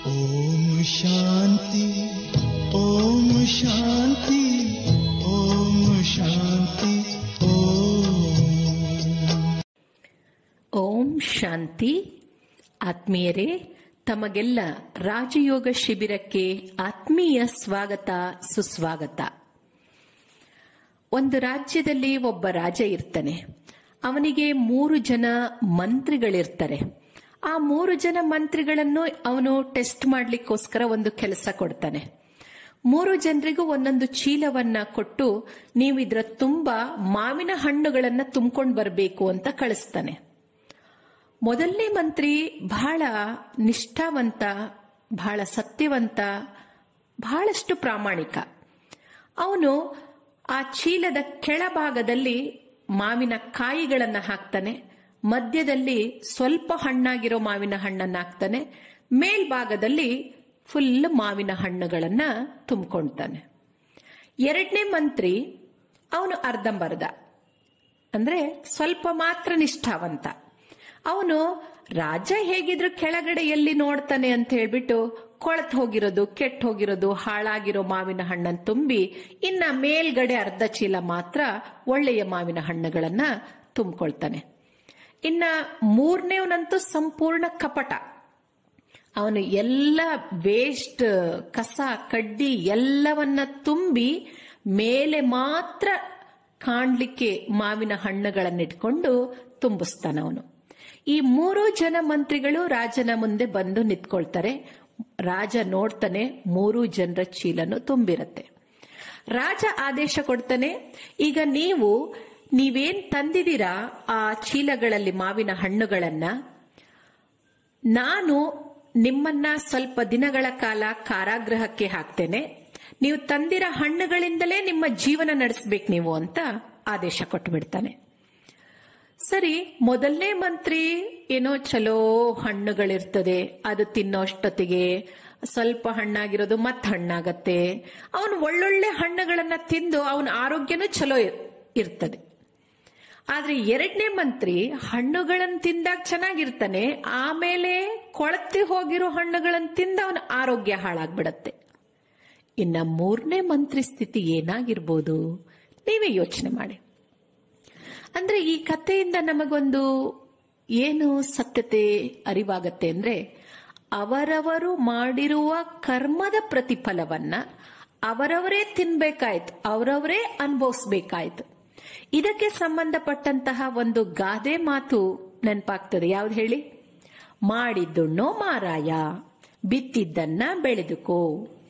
ಓಂ ಶಾಂತಿ ಓಂ ಶಾಂತಿ ಓಂ ಶಾಂತಿ ಓಂ ಓಂ ಶಾಂತಿ ಆತ್ಮೀಯರೇ ತಮಗೆಲ್ಲ ರಾಜಯೋಗ ಶಿಬಿರಕ್ಕೆ ಆತ್ಮೀಯ ಸ್ವಾಗತ ಸುಸ್ವಾಗತ ಒಂದು ರಾಜ್ಯದಲ್ಲಿ ಒಬ್ಬ ರಾಜ ಇರ್ತಾನೆ ಅವನಿಗೆ ಮೂರು ಜನ ಮಂತ್ರಿಗಳಿರ್ತಾರೆ ಆ ಮೂರು ಜನ ಮಂತ್ರಿಗಳನ್ನು ಅವನು ಟೆಸ್ಟ್ ಮಾಡ್ಲಿಕ್ಕೋಸ್ಕರ ಒಂದು ಕೆಲಸ ಕೊಡ್ತಾನೆ ಮೂರು ಜನರಿಗೂ ಒಂದೊಂದು ಚೀಲವನ್ನ ಕೊಟ್ಟು ನೀವು ಇದರ ತುಂಬಾ ಮಾವಿನ ಹಣ್ಣುಗಳನ್ನ ತುಂಬಿಕೊಂಡು ಬರಬೇಕು ಅಂತ ಕಳಿಸ್ತಾನೆ ಮೊದಲನೇ ಮಂತ್ರಿ ಬಹಳ ನಿಷ್ಠಾವಂತ ಬಹಳ ಸತ್ಯವಂತ ಬಹಳಷ್ಟು ಪ್ರಾಮಾಣಿಕ ಅವನು ಆ ಚೀಲದ ಕೆಳಭಾಗದಲ್ಲಿ ಮಾವಿನ ಕಾಯಿಗಳನ್ನ ಹಾಕ್ತಾನೆ ಮಧ್ಯದಲ್ಲಿ ಸ್ವಲ್ಪ ಹಣ್ಣಾಗಿರೋ ಮಾವಿನ ಹಣ್ಣನ್ನ ಹಾಕ್ತಾನೆ ಮೇಲ್ಭಾಗದಲ್ಲಿ ಫುಲ್ ಮಾವಿನ ಹಣ್ಣುಗಳನ್ನ ತುಂಬಿಕೊಳ್ತಾನೆ ಎರಡನೇ ಮಂತ್ರಿ ಅವನು ಅರ್ಧಂಬರ್ಧ ಅಂದ್ರೆ ಸ್ವಲ್ಪ ಮಾತ್ರ ನಿಷ್ಠಾವಂತ ಅವನು ರಾಜ ಹೇಗಿದ್ರು ಕೆಳಗಡೆ ಎಲ್ಲಿ ನೋಡ್ತಾನೆ ಅಂತ ಹೇಳ್ಬಿಟ್ಟು ಕೊಳತ್ ಹೋಗಿರೋದು ಕೆಟ್ಟ ಹೋಗಿರೋದು ಹಾಳಾಗಿರೋ ಮಾವಿನ ಹಣ್ಣನ್ನು ತುಂಬಿ ಇನ್ನ ಮೇಲ್ಗಡೆ ಅರ್ಧ ಚೀಲ ಮಾತ್ರ ಒಳ್ಳೆಯ ಮಾವಿನ ಹಣ್ಣುಗಳನ್ನ ತುಂಬಿಕೊಳ್ತಾನೆ ಇನ್ನ ಮೂರನೇವನಂತೂ ಸಂಪೂರ್ಣ ಕಪಟ ಅವನು ಎಲ್ಲ ವೇಸ್ಟ್ ಕಸ ಕಡ್ಡಿ ಎಲ್ಲವನ್ನ ತುಂಬಿ ಮೇಲೆ ಮಾತ್ರ ಕಾಣ್ಲಿಕ್ಕೆ ಮಾವಿನ ಹಣ್ಣುಗಳನ್ನಿಟ್ಕೊಂಡು ತುಂಬಿಸ್ತಾನ ಅವನು ಈ ಮೂರು ಜನ ಮಂತ್ರಿಗಳು ರಾಜನ ಮುಂದೆ ಬಂದು ನಿಂತ್ಕೊಳ್ತಾರೆ ರಾಜ ನೋಡ್ತಾನೆ ಮೂರು ಜನರ ಚೀಲನು ತುಂಬಿರತ್ತೆ ರಾಜ ಆದೇಶ ಕೊಡ್ತಾನೆ ಈಗ ನೀವು ನೀವೇನ್ ತಂದಿದ್ದೀರಾ ಆ ಚೀಲಗಳಲ್ಲಿ ಮಾವಿನ ಹಣ್ಣುಗಳನ್ನ ನಾನು ನಿಮ್ಮನ್ನ ಸ್ವಲ್ಪ ದಿನಗಳ ಕಾಲ ಕಾರಾಗೃಹಕ್ಕೆ ಹಾಕ್ತೇನೆ ನೀವು ತಂದಿರ ಹಣ್ಣುಗಳಿಂದಲೇ ನಿಮ್ಮ ಜೀವನ ನಡೆಸಬೇಕು ನೀವು ಅಂತ ಆದೇಶ ಕೊಟ್ಟು ಸರಿ ಮೊದಲನೇ ಮಂತ್ರಿ ಏನೋ ಚಲೋ ಹಣ್ಣುಗಳಿರ್ತದೆ ಅದು ತಿನ್ನೋಷ್ಟೊತ್ತಿಗೆ ಸ್ವಲ್ಪ ಹಣ್ಣಾಗಿರೋದು ಮತ್ ಹಣ್ಣಾಗತ್ತೆ ಅವನು ಒಳ್ಳೊಳ್ಳೆ ಹಣ್ಣುಗಳನ್ನ ತಿಂದು ಅವನ ಆರೋಗ್ಯನೂ ಚಲೋ ಇರ್- ಇರ್ತದೆ ಆದ್ರೆ ಎರಡನೇ ಮಂತ್ರಿ ಹಣ್ಣುಗಳನ್ನ ತಿಂದಾಗ ಚೆನ್ನಾಗಿರ್ತಾನೆ ಆಮೇಲೆ ಕೊಳತಿ ಹೋಗಿರೋ ಹಣ್ಣುಗಳನ್ನ ತಿಂದ ಅವನ ಆರೋಗ್ಯ ಹಾಳಾಗ್ಬಿಡತ್ತೆ ಇನ್ನ ಮೂರನೇ ಮಂತ್ರಿ ಸ್ಥಿತಿ ಏನಾಗಿರ್ಬೋದು ನೀವೇ ಯೋಚನೆ ಮಾಡಿ ಅಂದ್ರೆ ಈ ಕಥೆಯಿಂದ ನಮಗೊಂದು ಏನು ಸತ್ಯತೆ ಅರಿವಾಗತ್ತೆ ಅಂದ್ರೆ ಅವರವರು ಮಾಡಿರುವ ಕರ್ಮದ ಪ್ರತಿಫಲವನ್ನ ಅವರವರೇ ತಿನ್ಬೇಕಾಯ್ತು ಅವರವರೇ ಅನುಭವಿಸ್ಬೇಕಾಯ್ತು ಇದಕ್ಕೆ ಸಂಬಂಧಪಟ್ಟಂತಹ ಒಂದು ಗಾದೆ ಮಾತು ನೆನಪಾಗ್ತದೆ ಯಾವ್ದು ಹೇಳಿ ಮಾಡಿದ್ದುಣ್ಣೋ ಮಾರಾಯ ಬಿತ್ತಿದ್ದನ್ನ ಬೆಳೆದುಕೋ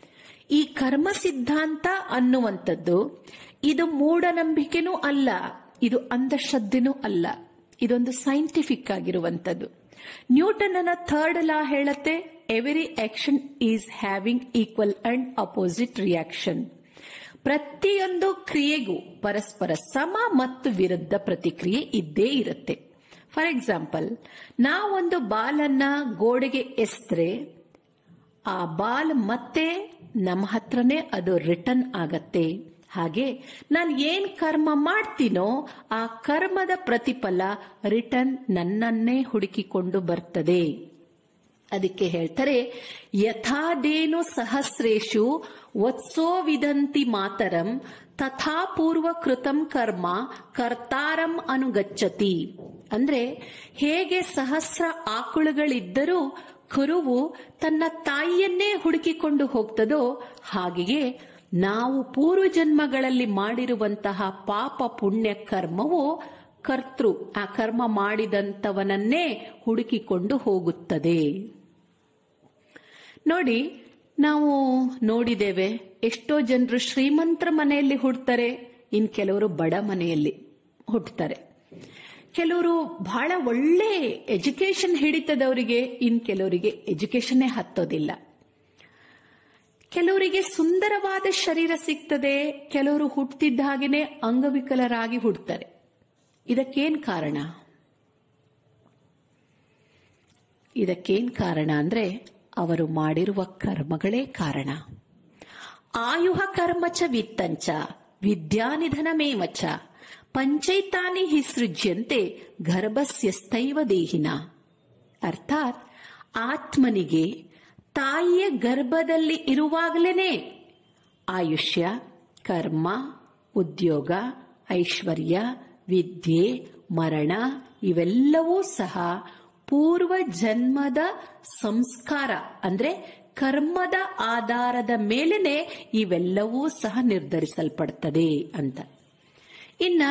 ಈ ಕರ್ಮ ಸಿದ್ಧಾಂತ ಅನ್ನುವಂಥದ್ದು ಇದು ಮೂಢನಂಬಿಕೆನೂ ಅಲ್ಲ ಇದು ಅಂಧಶ್ರದ್ಧೆನೂ ಅಲ್ಲ ಇದೊಂದು ಸೈಂಟಿಫಿಕ್ ಆಗಿರುವಂಥದ್ದು ನ್ಯೂಟನ್ನ ಥರ್ಡ್ ಲಾ ಹೇಳತ್ತೆ every action is having equal and opposite reaction ಪ್ರತಿಯೊಂದು ಕ್ರಿಯೆಗೂ ಪರಸ್ಪರ ಸಮ ಮತ್ತು ವಿರುದ್ಧ ಪ್ರತಿಕ್ರಿಯೆ ಇದ್ದೇ ಇರುತ್ತೆ ಫಾರ್ ಎಕ್ಸಾಂಪಲ್ ನಾವೊಂದು ಬಾಲನ್ನ ಗೋಡೆಗೆ ಎಸ್ದ್ರೆ ಆ ಬಾಲ್ ಮತ್ತೆ ನಮ್ಮ ಹತ್ರನೇ ಅದು ರಿಟರ್ನ್ ಆಗತ್ತೆ ಹಾಗೆ ನಾನು ಏನ್ ಕರ್ಮ ಮಾಡ್ತೀನೋ ಆ ಕರ್ಮದ ಪ್ರತಿಫಲ ರಿಟರ್ನ್ ನನ್ನನ್ನೇ ಹುಡುಕಿಕೊಂಡು ಬರ್ತದೆ ಅದಕ್ಕೆ ಹೇಳ್ತಾರೆ ಯಥಾದೇನು ಸಹಸ್ರೇಶು ವತ್ಸೋ ವಿದಂತಿ ಮಾತರಂ ತಥಾ ಪೂರ್ವ ಕೃತಂ ಕರ್ಮ ಕರ್ತಾರಂ ಅನುಗಚ್ಚತಿ ಅಂದ್ರೆ ಹೇಗೆ ಸಹಸ್ರ ಆಕಳುಗಳಿದ್ದರೂ ಕರುವು ತನ್ನ ತಾಯಿಯನ್ನೇ ಹುಡುಕಿಕೊಂಡು ಹೋಗ್ತದೋ ಹಾಗೆಯೇ ನಾವು ಪೂರ್ವ ಜನ್ಮಗಳಲ್ಲಿ ಮಾಡಿರುವಂತಹ ಪಾಪ ಪುಣ್ಯ ಕರ್ಮವು ಕರ್ತೃ ಆ ಕರ್ಮ ಮಾಡಿದಂತವನನ್ನೇ ಹುಡುಕಿಕೊಂಡು ಹೋಗುತ್ತದೆ ನೋಡಿ ನಾವು ನೋಡಿದ್ದೇವೆ ಎಷ್ಟೋ ಜನರು ಶ್ರೀಮಂತರ ಮನೆಯಲ್ಲಿ ಹುಡ್ತಾರೆ ಇನ್ ಕೆಲವರು ಬಡ ಮನೆಯಲ್ಲಿ ಹುಟ್ಟುತ್ತಾರೆ ಕೆಲವರು ಬಹಳ ಒಳ್ಳೆ ಎಜುಕೇಶನ್ ಹಿಡಿತದವರಿಗೆ ಇನ್ ಕೆಲವರಿಗೆ ಎಜುಕೇಶನ್ನೇ ಹತ್ತೋದಿಲ್ಲ ಕೆಲವರಿಗೆ ಸುಂದರವಾದ ಶರೀರ ಸಿಗ್ತದೆ ಕೆಲವರು ಹುಟ್ಟುತ್ತಿದ್ದ ಹಾಗೇನೆ ಅಂಗವಿಕಲರಾಗಿ ಹುಡ್ತಾರೆ ಇದಕ್ಕೇನ್ ಕಾರಣ ಇದಕ್ಕೇನ್ ಕಾರಣ ಅಂದ್ರೆ ಅವರು ಮಾಡಿರುವ ಕರ್ಮಗಳೇ ಕಾರಣ ಆಯುಹ ಕರ್ಮ ಚ ವಿತ್ತಂಚ ವಿದ್ಯಾನಿಧನಮೇವ ಚ ಪಂಚೈತಾನಿ ಹಿ ಸೃಜ್ಯಂತೆ ಗರ್ಭಸ್ಯಸ್ತೈವ ದೇಹಿನ ಅರ್ಥಾತ್ ಆತ್ಮನಿಗೆ ತಾಯಿಯ ಗರ್ಭದಲ್ಲಿ ಇರುವಾಗಲೇ ಆಯುಷ್ಯ ಕರ್ಮ ಉದ್ಯೋಗ ಐಶ್ವರ್ಯ ವಿದ್ಯೆ ಮರಣ ಇವೆಲ್ಲವೂ ಸಹ ಪೂರ್ವ ಜನ್ಮದ ಸಂಸ್ಕಾರ ಅಂದ್ರೆ ಕರ್ಮದ ಆಧಾರದ ಮೇಲೆನೆ ಇವೆಲ್ಲವೂ ಸಹ ನಿರ್ಧರಿಸಲ್ಪಡ್ತದೆ ಅಂತ ಇನ್ನ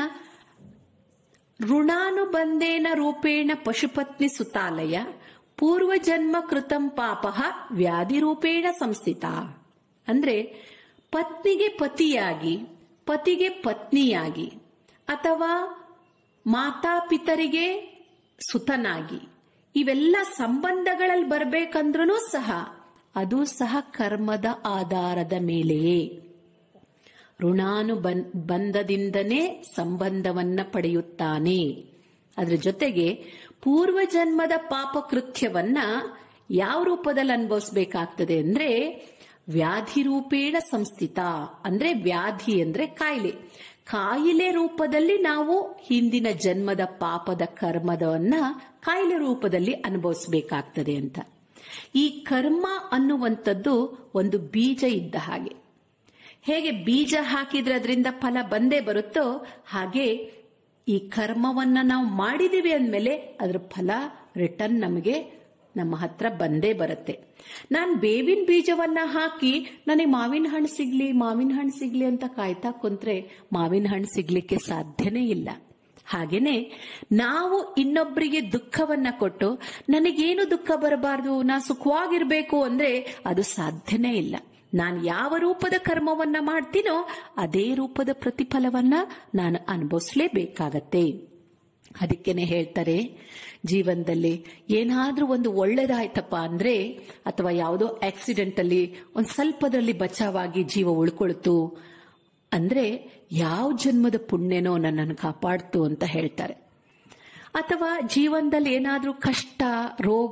ಋಣಾನುಬಂಧೇನ ರೂಪೇಣ ಪಶುಪತ್ನಿ ಸುತಾಲಯ ಪೂರ್ವಜನ್ಮ ಕೃತಂ ಪಾಪ ವ್ಯಾಧಿ ರೂಪೇಣ ಸಂಸ್ಥಿತ ಅಂದ್ರೆ ಪತ್ನಿಗೆ ಪತಿಯಾಗಿ ಪತಿಗೆ ಪತ್ನಿಯಾಗಿ ಅಥವಾ ಮಾತಾಪಿತರಿಗೆ ಸುತನಾಗಿ ಇವೆಲ್ಲ ಸಂಬಂಧಗಳಲ್ಲಿ ಬರಬೇಕಂದ್ರೂ ಸಹ ಅದು ಸಹ ಕರ್ಮದ ಆಧಾರದ ಮೇಲೆಯೇ ಋಣಾನು ಬಂಧದಿಂದನೇ ಸಂಬಂಧವನ್ನ ಪಡೆಯುತ್ತಾನೆ ಅದ್ರ ಜೊತೆಗೆ ಪೂರ್ವಜನ್ಮದ ಪಾಪ ಕೃತ್ಯವನ್ನ ಯಾವ ರೂಪದಲ್ಲಿ ಅನುಭವಿಸಬೇಕಾಗ್ತದೆ ಅಂದ್ರೆ ವ್ಯಾಧಿ ರೂಪೇಣ ಸಂಸ್ಥಿತ ಅಂದ್ರೆ ವ್ಯಾಧಿ ಅಂದ್ರೆ ಕಾಯಿಲೆ ಕಾಯಿಲೆ ರೂಪದಲ್ಲಿ ನಾವು ಹಿಂದಿನ ಜನ್ಮದ ಪಾಪದ ಕರ್ಮದವನ್ನ ಕಾಯಿಲೆ ರೂಪದಲ್ಲಿ ಅನುಭವಿಸಬೇಕಾಗ್ತದೆ ಅಂತ ಈ ಕರ್ಮ ಅನ್ನುವಂಥದ್ದು ಒಂದು ಬೀಜ ಇದ್ದ ಹಾಗೆ ಹೇಗೆ ಬೀಜ ಹಾಕಿದ್ರೆ ಅದರಿಂದ ಫಲ ಬಂದೇ ಬರುತ್ತೋ ಹಾಗೆ ಈ ಕರ್ಮವನ್ನ ನಾವು ಮಾಡಿದೀವಿ ಅಂದಮೇಲೆ ಅದ್ರ ಫಲ ರಿಟರ್ನ್ ನಮಗೆ ನಮ್ಮ ಹತ್ರ ಬಂದೇ ಬರುತ್ತೆ ನಾನು ಬೇವಿನ ಬೀಜವನ್ನ ಹಾಕಿ ನನಗೆ ಮಾವಿನ ಹಣ್ಣು ಸಿಗ್ಲಿ ಮಾವಿನ ಹಣ್ಣು ಸಿಗ್ಲಿ ಅಂತ ಕಾಯ್ತಾ ಕುಂತ್ರೆ ಮಾವಿನ ಹಣ್ಣು ಸಿಗ್ಲಿಕ್ಕೆ ಸಾಧ್ಯನೇ ಇಲ್ಲ ಹಾಗೇನೆ ನಾವು ಇನ್ನೊಬ್ಬರಿಗೆ ದುಃಖವನ್ನ ಕೊಟ್ಟು ನನಗೇನು ದುಃಖ ಬರಬಾರ್ದು ನಾ ಸುಖವಾಗಿರ್ಬೇಕು ಅಂದ್ರೆ ಅದು ಸಾಧ್ಯನೇ ಇಲ್ಲ ನಾನು ಯಾವ ರೂಪದ ಕರ್ಮವನ್ನ ಮಾಡ್ತೀನೋ ಅದೇ ರೂಪದ ಪ್ರತಿಫಲವನ್ನ ನಾನು ಅನುಭವಿಸ್ಲೇಬೇಕಾಗತ್ತೆ ಅದಕ್ಕೇನೆ ಹೇಳ್ತಾರೆ ಜೀವನದಲ್ಲಿ ಏನಾದ್ರೂ ಒಂದು ಒಳ್ಳೇದಾಯ್ತಪ್ಪ ಅಂದ್ರೆ ಅಥವಾ ಯಾವುದೋ ಆಕ್ಸಿಡೆಂಟ್ ಅಲ್ಲಿ ಒಂದ್ ಸ್ವಲ್ಪದಲ್ಲಿ ಬಚಾವಾಗಿ ಜೀವ ಉಳ್ಕೊಳ್ತು ಅಂದ್ರೆ ಯಾವ ಜನ್ಮದ ಪುಣ್ಯನೋ ನನ್ನನ್ನು ಕಾಪಾಡ್ತು ಅಂತ ಹೇಳ್ತಾರೆ ಅಥವಾ ಜೀವನದಲ್ಲಿ ಏನಾದ್ರೂ ಕಷ್ಟ ರೋಗ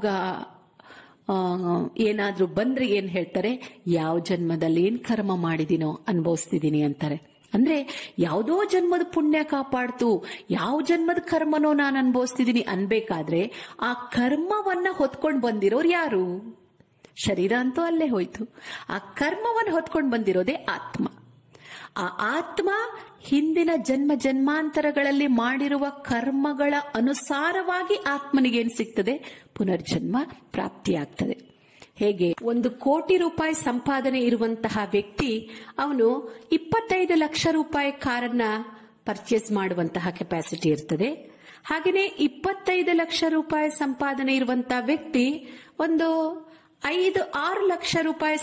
ಏನಾದ್ರೂ ಬಂದ್ರೆ ಏನ್ ಹೇಳ್ತಾರೆ ಯಾವ ಜನ್ಮದಲ್ಲಿ ಏನ್ ಕರ್ಮ ಮಾಡಿದಿನೋ ಅನುಭವಿಸ್ತಿದೀನಿ ಅಂತಾರೆ ಅಂದ್ರೆ ಯಾವುದೋ ಜನ್ಮದ ಪುಣ್ಯ ಕಾಪಾಡ್ತು ಯಾವ ಜನ್ಮದ ಕರ್ಮನೋ ನಾನು ಅನುಭವಿಸ್ತಿದೀನಿ ಅನ್ಬೇಕಾದ್ರೆ ಆ ಕರ್ಮವನ್ನ ಹೊತ್ಕೊಂಡ್ ಬಂದಿರೋರು ಯಾರು ಶರೀರ ಅಂತೂ ಅಲ್ಲೇ ಹೋಯ್ತು ಆ ಕರ್ಮವನ್ನು ಹೊತ್ಕೊಂಡು ಬಂದಿರೋದೇ ಆತ್ಮ ಆ ಆತ್ಮ ಹಿಂದಿನ ಜನ್ಮ ಜನ್ಮಾಂತರಗಳಲ್ಲಿ ಮಾಡಿರುವ ಕರ್ಮಗಳ ಅನುಸಾರವಾಗಿ ಆತ್ಮನಿಗೇನ್ ಸಿಗ್ತದೆ ಪುನರ್ಜನ್ಮ ಪ್ರಾಪ್ತಿಯಾಗ್ತದೆ ಹೇಗೆ ಒಂದು ಕೋಟಿ ರೂಪಾಯಿ ಸಂಪಾದನೆ ಇರುವಂತಹ ವ್ಯಕ್ತಿ ಅವನು ಇಪ್ಪತ್ತೈದು ಲಕ್ಷ ರೂಪಾಯಿ ಕಾರನ್ನ ಪರ್ಚೇಸ್ ಮಾಡುವಂತಹ ಕೆಪಾಸಿಟಿ ಇರ್ತದೆ ಹಾಗೆಯೇ ಇಪ್ಪತ್ತೈದು ಲಕ್ಷ ರೂಪಾಯಿ ಸಂಪಾದನೆ ಇರುವಂತಹ ವ್ಯಕ್ತಿ ಒಂದು ಐದು ಆರು ಲಕ್ಷ ರೂಪಾಯಿ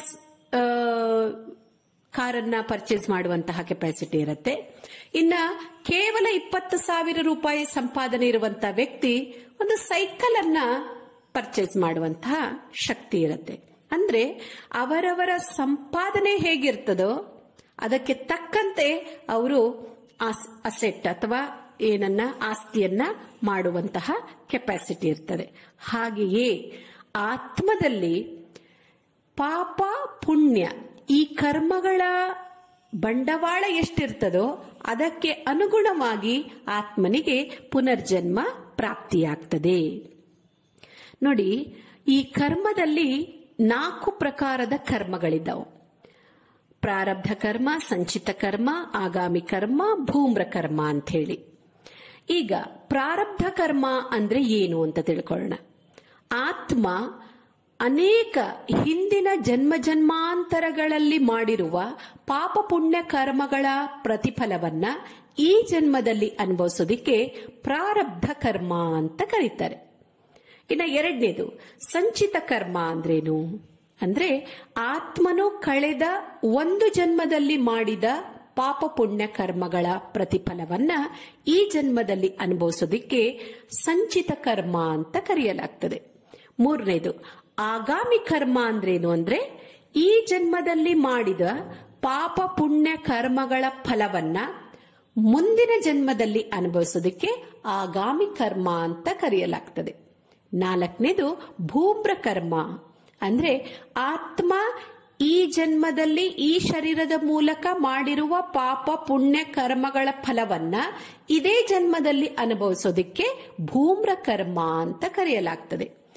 ಕಾರನ್ನ ಪರ್ಚೇಸ್ ಮಾಡುವಂತಹ ಕೆಪಾಸಿಟಿ ಇರುತ್ತೆ ಇನ್ನ ಕೇವಲ ಇಪ್ಪತ್ತು ಸಾವಿರ ರೂಪಾಯಿ ಸಂಪಾದನೆ ಇರುವಂತಹ ವ್ಯಕ್ತಿ ಒಂದು ಸೈಕಲ್ ಅನ್ನ ಪರ್ಚೇಸ್ ಮಾಡುವಂತಹ ಶಕ್ತಿ ಇರುತ್ತೆ ಅಂದ್ರೆ ಅವರವರ ಸಂಪಾದನೆ ಹೇಗಿರ್ತದೋ ಅದಕ್ಕೆ ತಕ್ಕಂತೆ ಅವರು ಅಸೆಟ್ ಅಥವಾ ಏನನ್ನ ಆಸ್ತಿಯನ್ನ ಮಾಡುವಂತಹ ಕೆಪಾಸಿಟಿ ಇರ್ತದೆ ಹಾಗೆಯೇ ಆತ್ಮದಲ್ಲಿ ಪಾಪ ಪುಣ್ಯ ಈ ಕರ್ಮಗಳ ಬಂಡವಾಳ ಎಷ್ಟಿರ್ತದೋ ಅದಕ್ಕೆ ಅನುಗುಣವಾಗಿ ಆತ್ಮನಿಗೆ ಪುನರ್ಜನ್ಮ ಪ್ರಾಪ್ತಿಯಾಗ್ತದೆ ನೋಡಿ ಈ ಕರ್ಮದಲ್ಲಿ ನಾಲ್ಕು ಪ್ರಕಾರದ ಕರ್ಮಗಳಿದ್ದವು ಪ್ರಾರಬ್ಧ ಕರ್ಮ ಸಂಚಿತ ಕರ್ಮ ಆಗಾಮಿ ಕರ್ಮ ಭೂಮ್ರ ಕರ್ಮ ಅಂತ ಹೇಳಿ ಈಗ ಪ್ರಾರಬ್ಧ ಕರ್ಮ ಅಂದ್ರೆ ಏನು ಅಂತ ತಿಳ್ಕೊಳ್ಳೋಣ ಆತ್ಮ ಅನೇಕ ಹಿಂದಿನ ಜನ್ಮ ಜನ್ಮಾಂತರಗಳಲ್ಲಿ ಮಾಡಿರುವ ಪಾಪ ಪುಣ್ಯ ಕರ್ಮಗಳ ಪ್ರತಿಫಲವನ್ನ ಈ ಜನ್ಮದಲ್ಲಿ ಅನುಭವಿಸೋದಿಕ್ಕೆ ಪ್ರಾರಬ್ಧ ಕರ್ಮ ಅಂತ ಕರೀತಾರೆ ಇನ್ನ ಎರಡನೇದು ಸಂಚಿತ ಕರ್ಮ ಅಂದ್ರೇನು ಅಂದ್ರೆ ಆತ್ಮನು ಕಳೆದ ಒಂದು ಜನ್ಮದಲ್ಲಿ ಮಾಡಿದ ಪಾಪ ಪುಣ್ಯ ಕರ್ಮಗಳ ಪ್ರತಿಫಲವನ್ನ ಈ ಜನ್ಮದಲ್ಲಿ ಅನುಭವಿಸೋದಿಕ್ಕೆ ಸಂಚಿತ ಕರ್ಮ ಅಂತ ಕರೆಯಲಾಗ್ತದೆ ಮೂರನೇದು ಆಗಾಮಿ ಕರ್ಮ ಅಂದ್ರೇನು ಅಂದ್ರೆ ಈ ಜನ್ಮದಲ್ಲಿ ಮಾಡಿದ ಪಾಪ ಪುಣ್ಯ ಕರ್ಮಗಳ ಫಲವನ್ನ ಮುಂದಿನ ಜನ್ಮದಲ್ಲಿ ಅನುಭವಿಸೋದಕ್ಕೆ ಆಗಾಮಿ ಕರ್ಮ ಅಂತ ಕರೆಯಲಾಗ್ತದೆ ನಾಲ್ಕನೇದು ಭೂಮ್ರ ಕರ್ಮ ಅಂದ್ರೆ ಆತ್ಮ ಈ ಜನ್ಮದಲ್ಲಿ ಈ ಶರೀರದ ಮೂಲಕ ಮಾಡಿರುವ ಪಾಪ ಪುಣ್ಯ ಕರ್ಮಗಳ ಫಲವನ್ನ ಇದೇ ಜನ್ಮದಲ್ಲಿ ಅನುಭವಿಸೋದಕ್ಕೆ ಭೂಮ್ರ ಕರ್ಮ ಅಂತ ಕರೆಯಲಾಗ್ತದೆ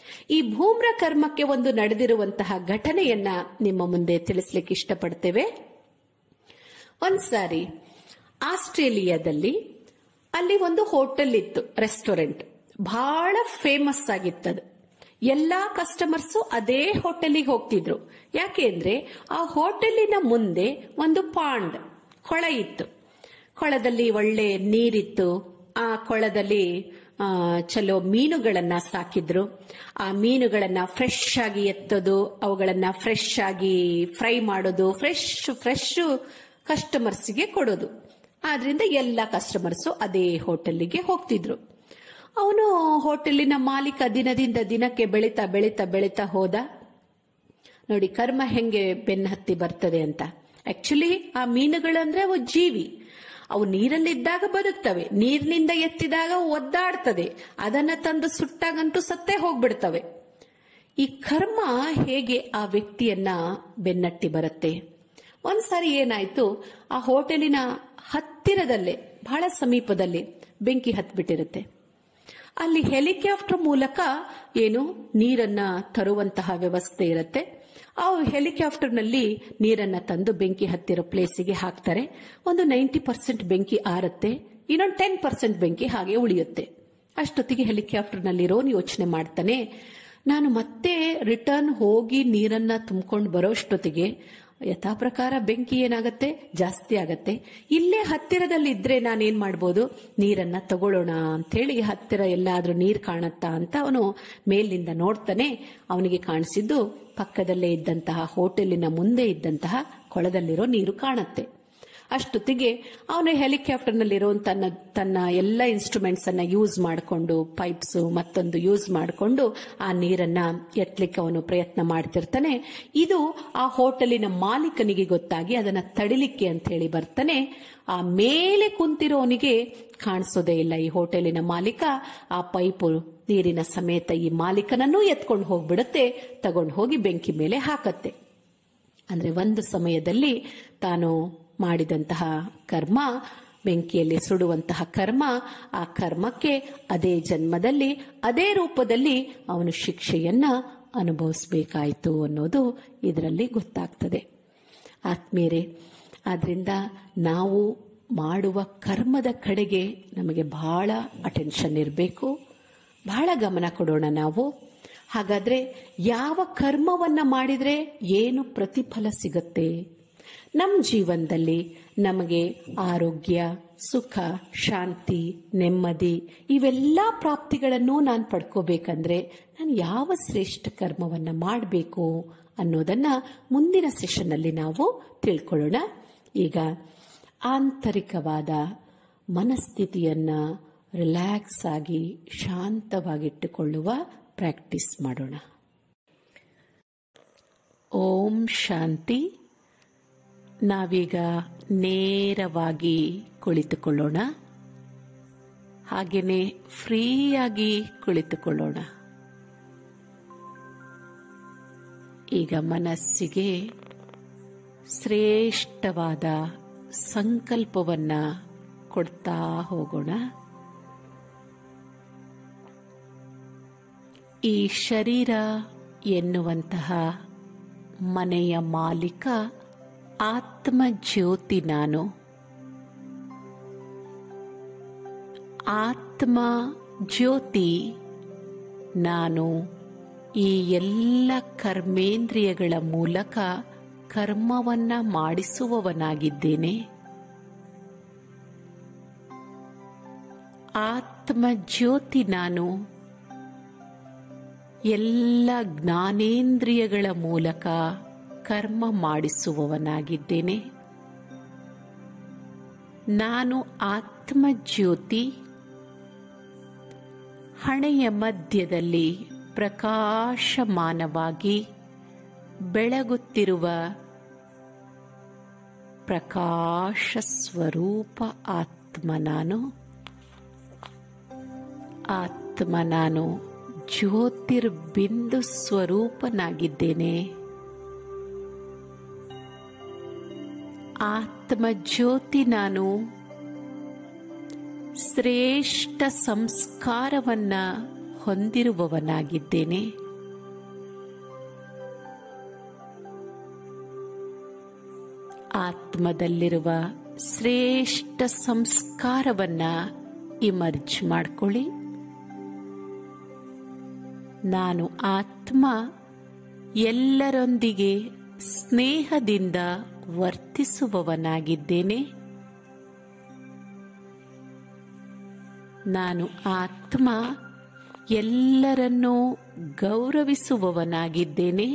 ಈ ಭೂಮ್ರ ಕರ್ಮಕ್ಕೆ ಒಂದು ನಡೆದಿರುವಂತಹ ಘಟನೆಯನ್ನ ನಿಮ್ಮ ಮುಂದೆ ತಿಳಿಸ್ಲಿಕ್ಕೆ ಇಷ್ಟಪಡ್ತೇವೆ ಒಂದ್ಸಾರಿ ಆಸ್ಟ್ರೇಲಿಯಾದಲ್ಲಿ ಅಲ್ಲಿ ಒಂದು ಹೋಟೆಲ್ ಇತ್ತು ರೆಸ್ಟೋರೆಂಟ್ ಬಹಳ ಫೇಮಸ್ ಆಗಿತ್ತದು ಎಲ್ಲಾ ಕಸ್ಟಮರ್ಸು ಅದೇ ಹೋಟೆಲಿಗೆ ಹೋಗ್ತಿದ್ರು ಯಾಕೆಂದ್ರೆ ಆ ಹೋಟೆಲಿನ ಮುಂದೆ ಒಂದು ಪಾಂಡ್ ಕೊಳ ಇತ್ತು ಕೊಳದಲ್ಲಿ ಒಳ್ಳೆ ನೀರಿತ್ತು ಆ ಕೊಳದಲ್ಲಿ ಆ, ಚಲೋ ಮೀನುಗಳನ್ನ ಸಾಕಿದ್ರು ಆ ಮೀನುಗಳನ್ನ ಫ್ರೆಶ್ ಆಗಿ ಎತ್ತೋದು ಅವುಗಳನ್ನ ಫ್ರೆಶ್ ಆಗಿ ಫ್ರೈ ಮಾಡೋದು ಫ್ರೆಶ್ ಫ್ರೆಶ್ ಕಸ್ಟಮರ್ಸ್ಗೆ ಕೊಡೋದು ಆದ್ರಿಂದ ಎಲ್ಲ ಕಸ್ಟಮರ್ಸು ಅದೇ ಹೋಟೆಲ್ಗೆ ಹೋಗ್ತಿದ್ರು ಅವನು ಹೋಟೆಲಿನ ಮಾಲೀಕ ದಿನದಿಂದ ದಿನಕ್ಕೆ ಬೆಳೀತಾ ಬೆಳೀತಾ ಬೆಳೀತಾ ಹೋದ ನೋಡಿ ಕರ್ಮ ಹೆಂಗೆ ಬೆನ್ನ ಹತ್ತಿ ಬರ್ತದೆ ಅಂತ ಆಕ್ಚುಲಿ ಆ ಮೀನುಗಳಂದ್ರೆ ಅವು ಜೀವಿ ಅವು ನೀರಲ್ಲಿದ್ದಾಗ ಬದುಕ್ತವೆ ನೀರಿನಿಂದ ಎತ್ತಿದಾಗ ಒದ್ದಾಡ್ತದೆ ಅದನ್ನ ತಂದು ಸುಟ್ಟಾಗಂತೂ ಸತ್ತೇ ಹೋಗ್ಬಿಡ್ತವೆ ಈ ಕರ್ಮ ಹೇಗೆ ಆ ವ್ಯಕ್ತಿಯನ್ನ ಬೆನ್ನಟ್ಟಿ ಬರುತ್ತೆ ಒಂದ್ಸಾರಿ ಏನಾಯ್ತು ಆ ಹೋಟೆಲಿನ ಹತ್ತಿರದಲ್ಲೇ ಬಹಳ ಸಮೀಪದಲ್ಲಿ ಬೆಂಕಿ ಹತ್ಬಿಟ್ಟಿರುತ್ತೆ ಅಲ್ಲಿ ಹೆಲಿಕಾಪ್ಟರ್ ಮೂಲಕ ಏನು ನೀರನ್ನ ತರುವಂತಹ ವ್ಯವಸ್ಥೆ ಇರುತ್ತೆ ಆ ಹೆಲಿಕಾಪ್ಟರ್ನಲ್ಲಿ ನೀರನ್ನ ತಂದು ಬೆಂಕಿ ಹತ್ತಿರೋ ಪ್ಲೇಸಿಗೆ ಹಾಕ್ತಾರೆ ಒಂದು ನೈಂಟಿ ಪರ್ಸೆಂಟ್ ಬೆಂಕಿ ಆರುತ್ತೆ ಇನ್ನೊಂದು ಟೆನ್ ಪರ್ಸೆಂಟ್ ಬೆಂಕಿ ಹಾಗೆ ಉಳಿಯುತ್ತೆ ಅಷ್ಟೊತ್ತಿಗೆ ಹೆಲಿಕಾಪ್ಟರ್ನಲ್ಲಿರೋನು ಯೋಚನೆ ಮಾಡ್ತಾನೆ ನಾನು ಮತ್ತೆ ರಿಟರ್ನ್ ಹೋಗಿ ನೀರನ್ನ ತುಂಬಿಕೊಂಡು ಬರೋಷ್ಟೊತ್ತಿಗೆ ಯಥಾ ಪ್ರಕಾರ ಬೆಂಕಿ ಏನಾಗತ್ತೆ ಜಾಸ್ತಿ ಆಗತ್ತೆ ಇಲ್ಲೇ ಹತ್ತಿರದಲ್ಲಿ ಇದ್ರೆ ನಾನೇನ್ ಮಾಡ್ಬೋದು ನೀರನ್ನ ತಗೊಳ್ಳೋಣ ಅಂತೇಳಿ ಹತ್ತಿರ ಎಲ್ಲಾದ್ರೂ ನೀರ್ ಕಾಣತ್ತಾ ಅಂತ ಅವನು ಮೇಲಿನಿಂದ ನೋಡ್ತಾನೆ ಅವನಿಗೆ ಕಾಣಿಸಿದ್ದು ಪಕ್ಕದಲ್ಲೇ ಇದ್ದಂತಹ ಹೋಟೆಲಿನ ಮುಂದೆ ಇದ್ದಂತಹ ಕೊಳದಲ್ಲಿರೋ ನೀರು ಕಾಣತ್ತೆ ಅಷ್ಟೊತ್ತಿಗೆ ಅವನು ಹೆಲಿಕಾಪ್ಟರ್ನಲ್ಲಿರೋ ತನ್ನ ತನ್ನ ಎಲ್ಲ ಇನ್ಸ್ಟ್ರೂಮೆಂಟ್ಸ್ ಅನ್ನ ಯೂಸ್ ಮಾಡಿಕೊಂಡು ಪೈಪ್ಸ್ ಮತ್ತೊಂದು ಯೂಸ್ ಮಾಡಿಕೊಂಡು ಆ ನೀರನ್ನ ಎತ್ತಲಿಕ್ಕೆ ಅವನು ಪ್ರಯತ್ನ ಮಾಡ್ತಿರ್ತಾನೆ ಇದು ಆ ಹೋಟೆಲಿನ ಮಾಲೀಕನಿಗೆ ಗೊತ್ತಾಗಿ ಅದನ್ನ ತಡಿಲಿಕ್ಕೆ ಅಂತ ಹೇಳಿ ಬರ್ತಾನೆ ಆ ಮೇಲೆ ಕುಂತಿರೋನಿಗೆ ಕಾಣಿಸೋದೇ ಇಲ್ಲ ಈ ಹೋಟೆಲಿನ ಮಾಲೀಕ ಆ ಪೈಪು ನೀರಿನ ಸಮೇತ ಈ ಮಾಲೀಕನನ್ನೂ ಎತ್ಕೊಂಡು ಹೋಗ್ಬಿಡುತ್ತೆ ತಗೊಂಡು ಹೋಗಿ ಬೆಂಕಿ ಮೇಲೆ ಹಾಕತ್ತೆ ಅಂದ್ರೆ ಒಂದು ಸಮಯದಲ್ಲಿ ತಾನು ಮಾಡಿದಂತಹ ಕರ್ಮ ಬೆಂಕಿಯಲ್ಲಿ ಸುಡುವಂತಹ ಕರ್ಮ ಆ ಕರ್ಮಕ್ಕೆ ಅದೇ ಜನ್ಮದಲ್ಲಿ ಅದೇ ರೂಪದಲ್ಲಿ ಅವನು ಶಿಕ್ಷೆಯನ್ನ ಅನುಭವಿಸಬೇಕಾಯಿತು ಅನ್ನೋದು ಇದರಲ್ಲಿ ಗೊತ್ತಾಗ್ತದೆ ಆತ್ಮೀಯರೇ ಆದ್ರಿಂದ ನಾವು ಮಾಡುವ ಕರ್ಮದ ಕಡೆಗೆ ನಮಗೆ ಬಹಳ ಅಟೆನ್ಷನ್ ಇರಬೇಕು ಬಹಳ ಗಮನ ಕೊಡೋಣ ನಾವು ಹಾಗಾದ್ರೆ ಯಾವ ಕರ್ಮವನ್ನ ಮಾಡಿದ್ರೆ ಏನು ಪ್ರತಿಫಲ ಸಿಗುತ್ತೆ ನಮ್ಮ ಜೀವನದಲ್ಲಿ ನಮಗೆ ಆರೋಗ್ಯ ಸುಖ ಶಾಂತಿ ನೆಮ್ಮದಿ ಇವೆಲ್ಲ ಪ್ರಾಪ್ತಿಗಳನ್ನು ನಾನು ಪಡ್ಕೋಬೇಕಂದ್ರೆ ನಾನು ಯಾವ ಶ್ರೇಷ್ಠ ಕರ್ಮವನ್ನ ಮಾಡಬೇಕು ಅನ್ನೋದನ್ನ ಮುಂದಿನ ಸೆಷನ್ನಲ್ಲಿ ನಾವು ತಿಳ್ಕೊಳ್ಳೋಣ ಈಗ ಆಂತರಿಕವಾದ ಮನಸ್ಥಿತಿಯನ್ನ ರಿಲ್ಯಾಕ್ಸ್ ಆಗಿ ಶಾಂತವಾಗಿಟ್ಟುಕೊಳ್ಳುವ ಪ್ರಾಕ್ಟೀಸ್ ಮಾಡೋಣ ಓಂ ಶಾಂತಿ ನಾವೀಗ ನೇರವಾಗಿ ಕುಳಿತುಕೊಳ್ಳೋಣ ಹಾಗೆಯೇ ಫ್ರೀಯಾಗಿ ಕುಳಿತುಕೊಳ್ಳೋಣ ಈಗ ಮನಸ್ಸಿಗೆ ಶ್ರೇಷ್ಠವಾದ ಸಂಕಲ್ಪವನ್ನ ಕೊಡ್ತಾ ಹೋಗೋಣ ಈ ಶರೀರ ಎನ್ನುವಂತಹ ಮನೆಯ ಮಾಲೀಕ ಆತ್ಮ ಜ್ಯೋತಿ ನಾನು ಆತ್ಮ ಜ್ಯೋತಿ ನಾನು ಈ ಎಲ್ಲ ಕರ್ಮೇಂದ್ರಿಯಗಳ ಮೂಲಕ ಕರ್ಮವನ್ನ ಮಾಡಿಸುವವನಾಗಿದ್ದೇನೆ ಆತ್ಮ ಜ್ಯೋತಿ ನಾನು ಎಲ್ಲ ಜ್ಞಾನೇಂದ್ರಿಯಗಳ ಮೂಲಕ ಕರ್ಮ ಮಾಡಿಸುವವನಾಗಿದ್ದೇನೆ ನಾನು ಆತ್ಮ ಜ್ಯೋತಿ ಹಣೆಯ ಮಧ್ಯದಲ್ಲಿ ಪ್ರಕಾಶಮಾನವಾಗಿ ಬೆಳಗುತ್ತಿರುವ ಪ್ರಕಾಶ ಸ್ವರೂಪ ಆತ್ಮ ನಾನು ಆತ್ಮ ನಾನು ಜ್ಯೋತಿರ್ಬಿಂದು ಸ್ವರೂಪನಾಗಿದ್ದೇನೆ ಆತ್ಮ ಜ್ಯೋತಿ ನಾನು ಶ್ರೇಷ್ಠ ಸಂಸ್ಕಾರವನ್ನ ಹೊಂದಿರುವವನಾಗಿದ್ದೇನೆ ಆತ್ಮದಲ್ಲಿರುವ ಶ್ರೇಷ್ಠ ಸಂಸ್ಕಾರವನ್ನ ಇಮರ್ಜ್ ಮಾಡ್ಕೊಳ್ಳಿ ನಾನು ಆತ್ಮ ಎಲ್ಲರೊಂದಿಗೆ ಸ್ನೇಹದಿಂದ ವರ್ತಿಸುವವನಾಗಿದ್ದೇನೆ ನಾನು ಆತ್ಮ ಎಲ್ಲರನ್ನೂ ಗೌರವಿಸುವವನಾಗಿದ್ದೇನೆ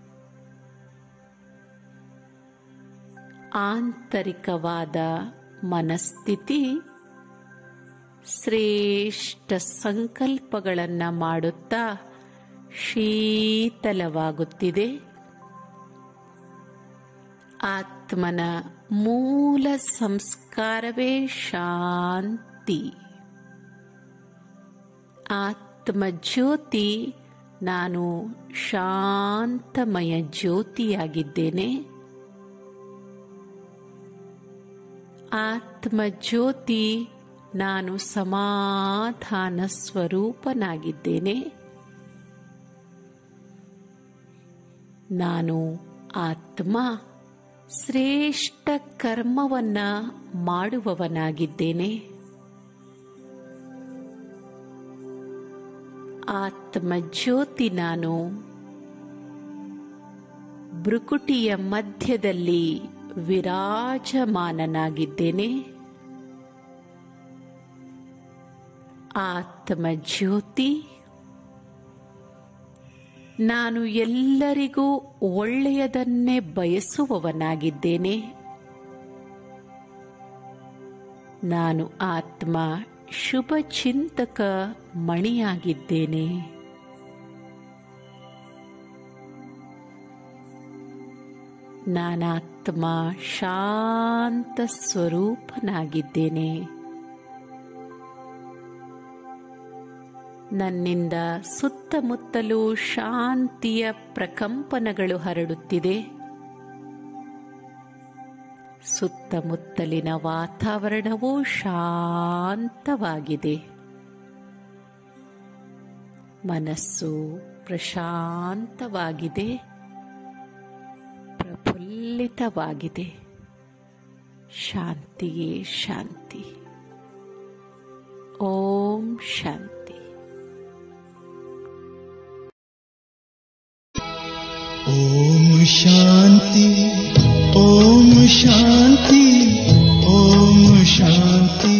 ಆಂತರಿಕವಾದ ಮನಸ್ಥಿತಿ ಶ್ರೇಷ್ಠ ಸಂಕಲ್ಪಗಳನ್ನು ಮಾಡುತ್ತಾ ಶೀತಲವಾಗುತ್ತಿದೆ ಆತ್ಮನ ಮೂಲ ಸಂಸ್ಕಾರವೇ ಶಾಂತಿ ಆತ್ಮಜ್ಯೋತಿ ನಾನು ಶಾಂತಮಯ ಜ್ಯೋತಿಯಾಗಿದ್ದೇನೆ ಆತ್ಮಜ್ಯೋತಿ ನಾನು ಸಮಾಧಾನ ಸ್ವರೂಪನಾಗಿದ್ದೇನೆ ನಾನು ಆತ್ಮ ಶ್ರೇಷ್ಠ ಕರ್ಮವನ್ನ ಮಾಡುವವನಾಗಿದ್ದೇನೆ ಆತ್ಮಜ್ಯೋತಿ ನಾನು ಭ್ರುಕುಟಿಯ ಮಧ್ಯದಲ್ಲಿ ವಿರಾಜಮಾನನಾಗಿದ್ದೇನೆ ಆತ್ಮಜ್ಯೋತಿ ನಾನು ಎಲ್ಲರಿಗೂ ಒಳ್ಳೆಯದನ್ನೇ ಬಯಸುವವನಾಗಿದ್ದೇನೆ ನಾನು ಆತ್ಮ ಶುಭ ಚಿಂತಕ ಮಣಿಯಾಗಿದ್ದೇನೆ ನಾನಾತ್ಮ ಶಾಂತ ಸ್ವರೂಪನಾಗಿದ್ದೇನೆ ನನ್ನಿಂದ ಸುತ್ತಮುತ್ತಲೂ ಶಾಂತಿಯ ಪ್ರಕಂಪನಗಳು ಹರಡುತ್ತಿದೆ ಸುತ್ತಮುತ್ತಲಿನ ವಾತಾವರಣವೂ ಶಾಂತವಾಗಿದೆ ಮನಸ್ಸು ಪ್ರಶಾಂತವಾಗಿದೆ ಪ್ರಫುಲ್ಲಿತವಾಗಿದೆ ಶಾಂತಿಯೇ ಶಾಂತಿ ಓಂ ಶಾಂತಿ ॐ शान्ति ॐ शान्ति ॐ शान्ति